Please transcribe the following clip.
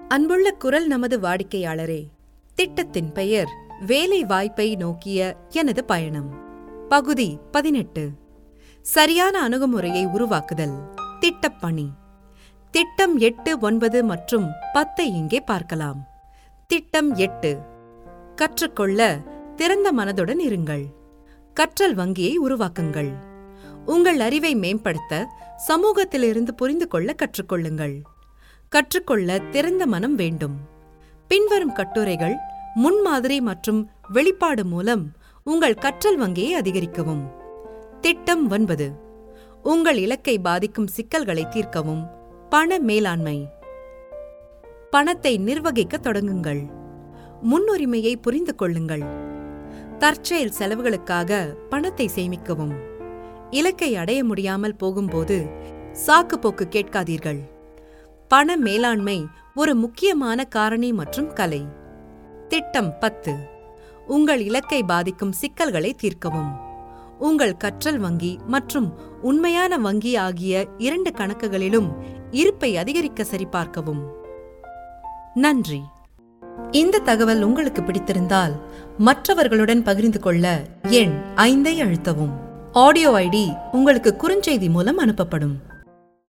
அன்புள்ள குரல் நமது வாடிக்கையாளரே திட்டத்தின் பெயர் வேலை வாய்ப்பை நோக்கிய எனது பயணம் பகுதி பதினெட்டு சரியான அணுகுமுறையை உருவாக்குதல் திட்டப்பணி திட்டம் எட்டு ஒன்பது மற்றும் பத்தை இங்கே பார்க்கலாம் திட்டம் எட்டு கற்றுக்கொள்ள திறந்த மனதுடன் இருங்கள் கற்றல் வங்கியை உருவாக்குங்கள் உங்கள் அறிவை மேம்படுத்த சமூகத்திலிருந்து புரிந்து கொள்ள கற்றுக்கொள்ளுங்கள் கற்றுக்கொள்ள திறந்த மனம் வேண்டும் பின்வரும் கட்டுரைகள் முன்மாதிரி மற்றும் வெளிப்பாடு மூலம் உங்கள் கற்றல் வங்கியை அதிகரிக்கவும் திட்டம் ஒன்பது உங்கள் இலக்கை பாதிக்கும் சிக்கல்களை தீர்க்கவும் பண மேலாண்மை பணத்தை நிர்வகிக்க தொடங்குங்கள் முன்னுரிமையை புரிந்து கொள்ளுங்கள் தற்செயல் செலவுகளுக்காக பணத்தை சேமிக்கவும் இலக்கை அடைய முடியாமல் போகும்போது சாக்கு போக்கு கேட்காதீர்கள் பண மேலாண்மை ஒரு முக்கியமான காரணி மற்றும் கலை திட்டம் பத்து உங்கள் இலக்கை பாதிக்கும் சிக்கல்களை தீர்க்கவும் உங்கள் கற்றல் வங்கி மற்றும் உண்மையான வங்கி ஆகிய இரண்டு கணக்குகளிலும் இருப்பை அதிகரிக்க சரிபார்க்கவும் நன்றி இந்த தகவல் உங்களுக்கு பிடித்திருந்தால் மற்றவர்களுடன் பகிர்ந்து கொள்ள எண் ஐந்தை அழுத்தவும் ஆடியோ ஐடி உங்களுக்கு குறுஞ்செய்தி மூலம் அனுப்பப்படும்